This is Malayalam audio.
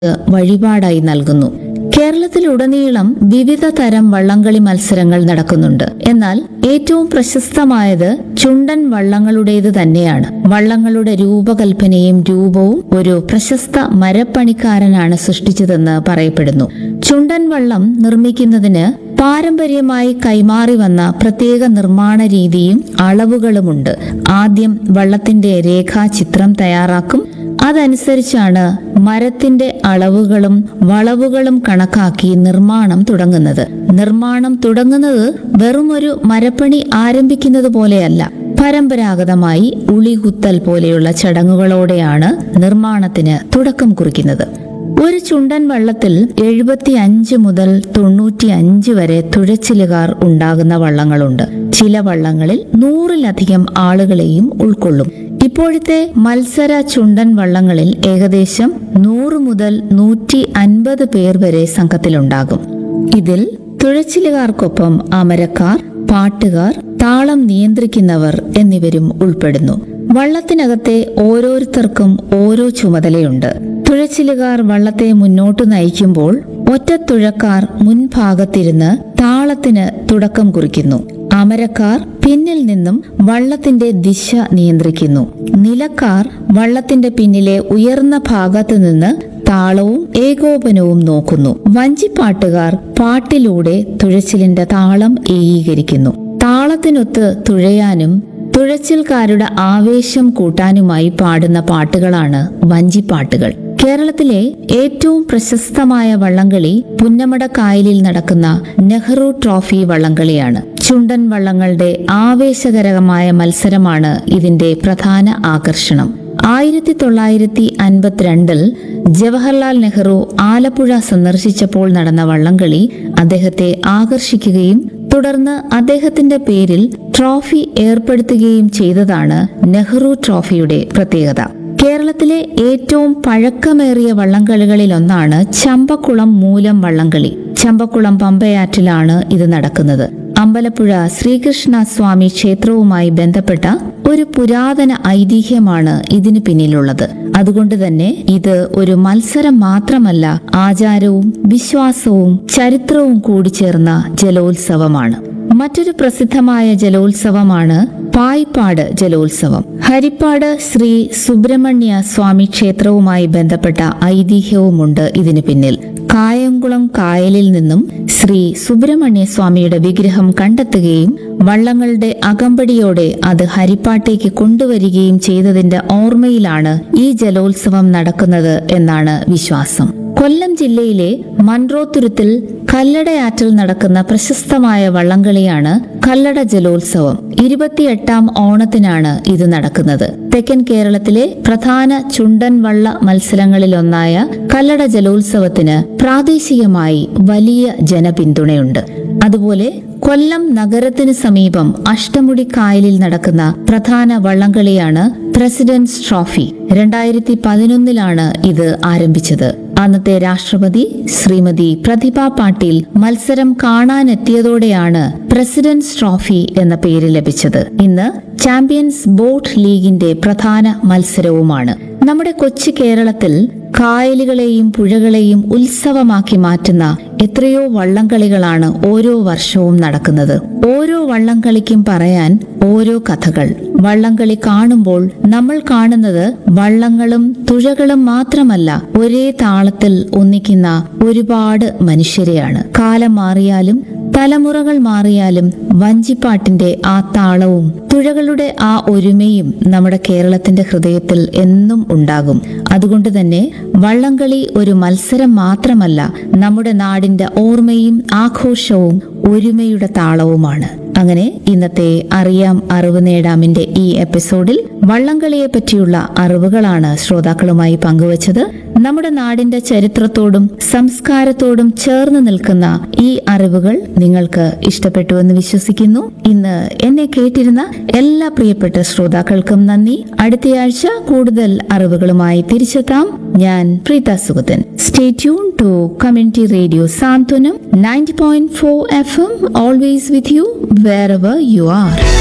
വഴിപാടായി നൽകുന്നു കേരളത്തിലുടനീളം വിവിധ തരം വള്ളംകളി മത്സരങ്ങൾ നടക്കുന്നുണ്ട് എന്നാൽ ഏറ്റവും പ്രശസ്തമായത് ചുണ്ടൻ വള്ളങ്ങളുടേത് തന്നെയാണ് വള്ളങ്ങളുടെ രൂപകൽപ്പനയും രൂപവും ഒരു പ്രശസ്ത മരപ്പണിക്കാരനാണ് സൃഷ്ടിച്ചതെന്ന് പറയപ്പെടുന്നു ചുണ്ടൻ വള്ളം നിർമ്മിക്കുന്നതിന് പാരമ്പര്യമായി കൈമാറി വന്ന പ്രത്യേക നിർമ്മാണ രീതിയും അളവുകളുമുണ്ട് ആദ്യം വള്ളത്തിന്റെ രേഖാചിത്രം തയ്യാറാക്കും അതനുസരിച്ചാണ് മരത്തിന്റെ അളവുകളും വളവുകളും കണക്കാക്കി നിർമ്മാണം തുടങ്ങുന്നത് നിർമ്മാണം തുടങ്ങുന്നത് വെറുമൊരു മരപ്പണി ആരംഭിക്കുന്നത് പോലെയല്ല പരമ്പരാഗതമായി ഉളികുത്തൽ പോലെയുള്ള ചടങ്ങുകളോടെയാണ് നിർമ്മാണത്തിന് തുടക്കം കുറിക്കുന്നത് ഒരു ചുണ്ടൻ വള്ളത്തിൽ എഴുപത്തി അഞ്ച് മുതൽ തൊണ്ണൂറ്റി അഞ്ച് വരെ തുഴച്ചിലുകാർ ഉണ്ടാകുന്ന വള്ളങ്ങളുണ്ട് ചില വള്ളങ്ങളിൽ നൂറിലധികം ആളുകളെയും ഉൾക്കൊള്ളും ഇപ്പോഴത്തെ മത്സര ചുണ്ടൻ വള്ളങ്ങളിൽ ഏകദേശം നൂറ് മുതൽ നൂറ്റി അൻപത് പേർ വരെ സംഘത്തിലുണ്ടാകും ഇതിൽ തുഴച്ചിലുകാർക്കൊപ്പം അമരക്കാർ പാട്ടുകാർ താളം നിയന്ത്രിക്കുന്നവർ എന്നിവരും ഉൾപ്പെടുന്നു വള്ളത്തിനകത്തെ ഓരോരുത്തർക്കും ഓരോ ചുമതലയുണ്ട് തുഴച്ചിലുകാർ വള്ളത്തെ മുന്നോട്ട് നയിക്കുമ്പോൾ ഒറ്റത്തുഴക്കാർ മുൻഭാഗത്തിരുന്ന് താളത്തിന് തുടക്കം കുറിക്കുന്നു അമരക്കാർ പിന്നിൽ നിന്നും വള്ളത്തിന്റെ ദിശ നിയന്ത്രിക്കുന്നു നിലക്കാർ വള്ളത്തിന്റെ പിന്നിലെ ഉയർന്ന ഭാഗത്ത് നിന്ന് താളവും ഏകോപനവും നോക്കുന്നു വഞ്ചിപ്പാട്ടുകാർ പാട്ടിലൂടെ തുഴച്ചിലിന്റെ താളം ഏകീകരിക്കുന്നു താളത്തിനൊത്ത് തുഴയാനും തുഴച്ചിൽക്കാരുടെ ആവേശം കൂട്ടാനുമായി പാടുന്ന പാട്ടുകളാണ് വഞ്ചിപ്പാട്ടുകൾ കേരളത്തിലെ ഏറ്റവും പ്രശസ്തമായ വള്ളംകളി പുന്നമട കായലിൽ നടക്കുന്ന നെഹ്റു ട്രോഫി വള്ളംകളിയാണ് ചുണ്ടൻ വള്ളങ്ങളുടെ ആവേശകരമായ മത്സരമാണ് ഇതിന്റെ പ്രധാന ആകർഷണം ആയിരത്തി തൊള്ളായിരത്തി അൻപത്തിരണ്ടിൽ ജവഹർലാൽ നെഹ്റു ആലപ്പുഴ സന്ദർശിച്ചപ്പോൾ നടന്ന വള്ളംകളി അദ്ദേഹത്തെ ആകർഷിക്കുകയും തുടർന്ന് അദ്ദേഹത്തിന്റെ പേരിൽ ട്രോഫി ഏർപ്പെടുത്തുകയും ചെയ്തതാണ് നെഹ്റു ട്രോഫിയുടെ പ്രത്യേകത കേരളത്തിലെ ഏറ്റവും പഴക്കമേറിയ വള്ളംകളികളിലൊന്നാണ് ചമ്പക്കുളം മൂലം വള്ളംകളി ചമ്പക്കുളം പമ്പയാറ്റിലാണ് ഇത് നടക്കുന്നത് അമ്പലപ്പുഴ ശ്രീകൃഷ്ണ സ്വാമി ക്ഷേത്രവുമായി ബന്ധപ്പെട്ട ഒരു പുരാതന ഐതിഹ്യമാണ് ഇതിന് പിന്നിലുള്ളത് അതുകൊണ്ട് തന്നെ ഇത് ഒരു മത്സരം മാത്രമല്ല ആചാരവും വിശ്വാസവും ചരിത്രവും കൂടിച്ചേർന്ന ജലോത്സവമാണ് മറ്റൊരു പ്രസിദ്ധമായ ജലോത്സവമാണ് പായിപ്പാട് ജലോത്സവം ഹരിപ്പാട് ശ്രീ സുബ്രഹ്മണ്യ സ്വാമി ക്ഷേത്രവുമായി ബന്ധപ്പെട്ട ഐതിഹ്യവുമുണ്ട് ഇതിന് പിന്നിൽ കായംകുളം കായലിൽ നിന്നും ശ്രീ സുബ്രഹ്മണ്യ സ്വാമിയുടെ വിഗ്രഹം കണ്ടെത്തുകയും വള്ളങ്ങളുടെ അകമ്പടിയോടെ അത് ഹരിപ്പാട്ടേക്ക് കൊണ്ടുവരികയും ചെയ്തതിന്റെ ഓർമ്മയിലാണ് ഈ ജലോത്സവം നടക്കുന്നത് എന്നാണ് വിശ്വാസം കൊല്ലം ജില്ലയിലെ മൺറോത്തുരുത്തിൽ കല്ലടയാറ്റിൽ നടക്കുന്ന പ്രശസ്തമായ വള്ളംകളിയാണ് കല്ലട ജലോത്സവം ഇരുപത്തിയെട്ടാം ഓണത്തിനാണ് ഇത് നടക്കുന്നത് തെക്കൻ കേരളത്തിലെ പ്രധാന ചുണ്ടൻ വള്ള മത്സരങ്ങളിലൊന്നായ കല്ലട ജലോത്സവത്തിന് പ്രാദേശികമായി വലിയ ജനപിന്തുണയുണ്ട് അതുപോലെ കൊല്ലം നഗരത്തിന് സമീപം അഷ്ടമുടി കായലിൽ നടക്കുന്ന പ്രധാന വള്ളംകളിയാണ് പ്രസിഡന്റ്സ് ട്രോഫി രണ്ടായിരത്തി പതിനൊന്നിലാണ് ഇത് ആരംഭിച്ചത് അന്നത്തെ രാഷ്ട്രപതി ശ്രീമതി പ്രതിഭ പാട്ടീൽ മത്സരം കാണാനെത്തിയതോടെയാണ് പ്രസിഡന്റ്സ് ട്രോഫി എന്ന പേര് ലഭിച്ചത് ഇന്ന് ചാമ്പ്യൻസ് ബോട്ട് ലീഗിന്റെ പ്രധാന മത്സരവുമാണ് നമ്മുടെ കൊച്ചു കേരളത്തിൽ കായലുകളെയും പുഴകളെയും ഉത്സവമാക്കി മാറ്റുന്ന എത്രയോ വള്ളംകളികളാണ് ഓരോ വർഷവും നടക്കുന്നത് ഓരോ വള്ളംകളിക്കും പറയാൻ ഓരോ കഥകൾ വള്ളംകളി കാണുമ്പോൾ നമ്മൾ കാണുന്നത് വള്ളങ്ങളും തുഴകളും മാത്രമല്ല ഒരേ താളത്തിൽ ഒന്നിക്കുന്ന ഒരുപാട് മനുഷ്യരെയാണ് കാലം മാറിയാലും തലമുറകൾ മാറിയാലും വഞ്ചിപ്പാട്ടിന്റെ ആ താളവും തുഴകളുടെ ആ ഒരുമയും നമ്മുടെ കേരളത്തിന്റെ ഹൃദയത്തിൽ എന്നും ഉണ്ടാകും അതുകൊണ്ട് തന്നെ വള്ളംകളി ഒരു മത്സരം മാത്രമല്ല നമ്മുടെ നാടിന്റെ ഓർമ്മയും ആഘോഷവും ഒരുമയുടെ താളവുമാണ് അങ്ങനെ ഇന്നത്തെ അറിയാം അറിവ് നേടാമിന്റെ ഈ എപ്പിസോഡിൽ വള്ളംകളിയെ പറ്റിയുള്ള അറിവുകളാണ് ശ്രോതാക്കളുമായി പങ്കുവച്ചത് നമ്മുടെ നാടിന്റെ ചരിത്രത്തോടും സംസ്കാരത്തോടും ചേർന്ന് നിൽക്കുന്ന ഈ അറിവുകൾ നിങ്ങൾക്ക് ഇഷ്ടപ്പെട്ടുവെന്ന് വിശ്വസിക്കുന്നു ഇന്ന് എന്നെ കേട്ടിരുന്ന എല്ലാ പ്രിയപ്പെട്ട ശ്രോതാക്കൾക്കും നന്ദി അടുത്തയാഴ്ച കൂടുതൽ അറിവുകളുമായി തിരിച്ചെത്താം ഞാൻ Preetha Sugathan stay tune to community radio Santhwanam ninety point four F M always with you wherever you R